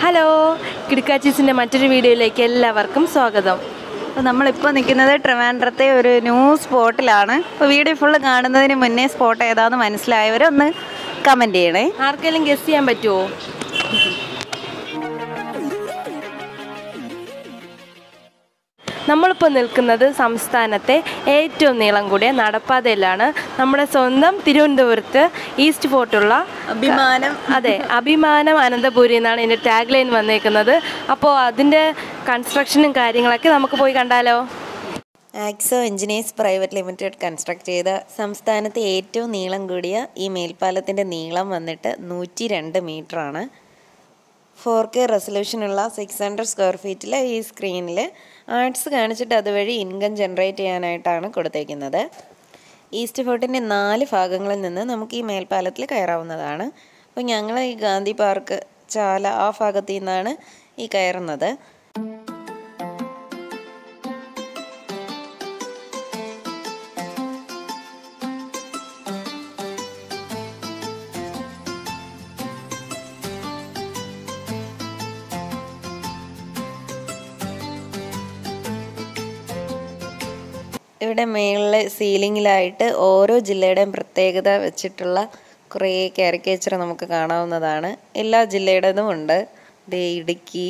hello കിടുക്കാച്ചീസിൻ്റെ മറ്റൊരു വീഡിയോയിലേക്ക് എല്ലാവർക്കും സ്വാഗതം അപ്പോൾ നമ്മളിപ്പോൾ നിൽക്കുന്നത് ട്രിവാൻഡ്രത്തെ ഒരു ന്യൂ സ്പോട്ടിലാണ് അപ്പോൾ വീഡിയോ ഫുള്ള് കാണുന്നതിന് മുന്നേ സ്പോട്ട് ഏതാണെന്ന് മനസ്സിലായവരൊന്ന് കമൻറ്റ് ചെയ്യണേ ആർക്കെങ്കിലും ഗസ് ചെയ്യാൻ പറ്റുമോ നമ്മളിപ്പോൾ നിൽക്കുന്നത് സംസ്ഥാനത്തെ ഏറ്റവും നീളം കൂടിയ നടപ്പാതയിലാണ് നമ്മുടെ സ്വന്തം തിരുവനന്തപുരത്ത് ഈസ്റ്റ് ഫോർട്ടുള്ള അഭിമാനം അതെ അഭിമാനം അനന്തപുരി എന്നാണ് ഇതിൻ്റെ ടാഗ് ലൈൻ വന്നേക്കുന്നത് അപ്പോൾ അതിൻ്റെ കൺസ്ട്രക്ഷനും കാര്യങ്ങളൊക്കെ നമുക്ക് പോയി കണ്ടാലോ Axo engineers private limited construct ചെയ്ത സംസ്ഥാനത്തെ ഏറ്റവും നീളം കൂടിയ ഈ മേൽപ്പാലത്തിൻ്റെ നീളം വന്നിട്ട് നൂറ്റി രണ്ട് ആണ് ഫോർ കെ റെസൊല്യൂഷനുള്ള സിക്സ് ഹൺഡ്രഡ് സ്ക്വയർ ഫീറ്റിലെ ഈ സ്ക്രീനിൽ ആർട്സ് കാണിച്ചിട്ട് അതുവഴി ഇൻകം ജനറേറ്റ് ചെയ്യാനായിട്ടാണ് കൊടുത്തേക്കുന്നത് ഈസ്റ്റ് ഫോർട്ടിൻ്റെ നാല് ഭാഗങ്ങളിൽ നിന്ന് നമുക്ക് ഈ മേൽപ്പാലത്തിൽ കയറാവുന്നതാണ് അപ്പോൾ ഞങ്ങൾ ഈ ഗാന്ധി പാർക്ക് ചാല ആ ഭാഗത്തു നിന്നാണ് ഈ കയറുന്നത് ഇവിടെ മേളിലെ സീലിങ്ങിലായിട്ട് ഓരോ ജില്ലയുടെയും പ്രത്യേകത വെച്ചിട്ടുള്ള കുറേ കാരിക്കേച്ചർ നമുക്ക് കാണാവുന്നതാണ് എല്ലാ ജില്ലയുടേതും ഉണ്ട് ദേ ഇടുക്കി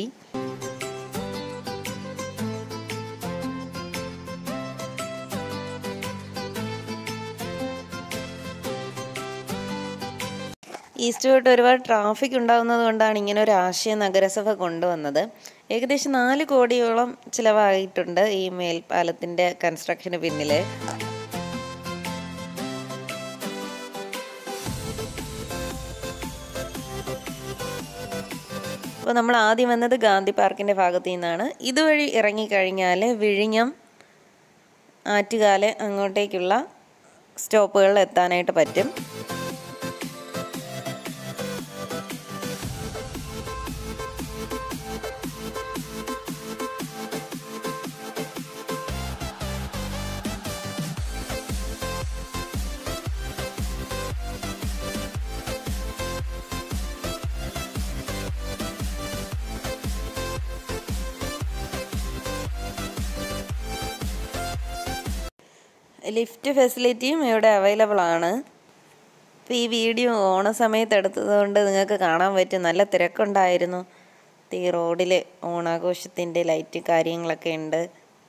ഈസ്റ്റ് പോയിട്ട് ഒരുപാട് ട്രാഫിക് ഉണ്ടാകുന്നത് കൊണ്ടാണ് ഇങ്ങനെ ഒരു ആശയം നഗരസഭ കൊണ്ടുവന്നത് ഏകദേശം നാല് കോടിയോളം ചിലവായിട്ടുണ്ട് ഈ മേൽപ്പാലത്തിൻ്റെ കൺസ്ട്രക്ഷന് പിന്നിൽ അപ്പോൾ നമ്മൾ ആദ്യം വന്നത് ഗാന്ധി പാർക്കിൻ്റെ ഭാഗത്തു നിന്നാണ് ഇതുവഴി ഇറങ്ങിക്കഴിഞ്ഞാൽ വിഴിഞ്ഞം ആറ്റുകാല് അങ്ങോട്ടേക്കുള്ള സ്റ്റോപ്പുകളിൽ എത്താനായിട്ട് പറ്റും ലിഫ്റ്റ് ഫെസിലിറ്റിയും ഇവിടെ അവൈലബിൾ ആണ് ഇപ്പോൾ ഈ വീഡിയോ ഓണ സമയത്ത് എടുത്തതുകൊണ്ട് നിങ്ങൾക്ക് കാണാൻ പറ്റും നല്ല തിരക്കുണ്ടായിരുന്നു ഈ റോഡിൽ ഓണാഘോഷത്തിൻ്റെ ലൈറ്റ് കാര്യങ്ങളൊക്കെ ഉണ്ട്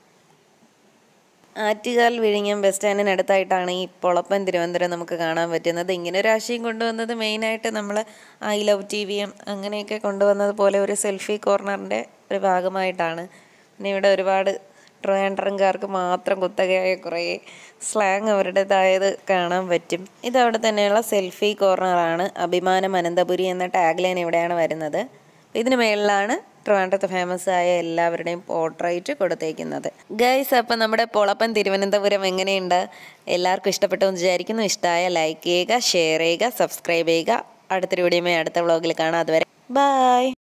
ആറ്റുകാൽ വിഴിഞ്ഞം ബസ് സ്റ്റാൻഡിനടുത്തായിട്ടാണ് ഈ പൊളപ്പൻ തിരുവനന്തപുരം നമുക്ക് കാണാൻ പറ്റുന്നത് ഇങ്ങനെ ഒരു ആശയം കൊണ്ടുവന്നത് മെയിനായിട്ട് നമ്മൾ I love T V M അങ്ങനെയൊക്കെ കൊണ്ടുവന്നത് പോലെ ഒരു സെൽഫി കോർണറിൻ്റെ ഒരു ഭാഗമായിട്ടാണ് പിന്നെ ഇവിടെ ഒരുപാട് ട്രിവാൻഡ്രംകാർക്ക് മാത്രം കുത്തകയായ കുറേ സ്ലാങ് അവരുടേതായത് കാണാൻ പറ്റും ഇതവിടെ തന്നെയുള്ള സെൽഫി കോർണറാണ് അഭിമാനം അനന്തപുരി എന്ന ടാഗ് ലൈൻ ഇവിടെയാണ് വരുന്നത് ഇതിന് മേളിലാണ് ട്രിവാൻഡ്രത്ത് ഫേമസ് ആയ എല്ലാവരുടെയും പോർട്രേറ്റ് കൊടുത്തേക്കുന്നത് ഗൈസ് അപ്പം നമ്മുടെ പൊളപ്പൻ തിരുവനന്തപുരം എങ്ങനെയുണ്ട് എല്ലാവർക്കും ഇഷ്ടപ്പെട്ടു എന്ന് വിചാരിക്കുന്നു ഇഷ്ടമായ ലൈക്ക് ചെയ്യുക ഷെയർ ചെയ്യുക സബ്സ്ക്രൈബ് ചെയ്യുക അടുത്തൊരു വീഡിയോയുമായി അടുത്ത വ്ളോഗിൽ കാണാം അതുവരെ ബായ്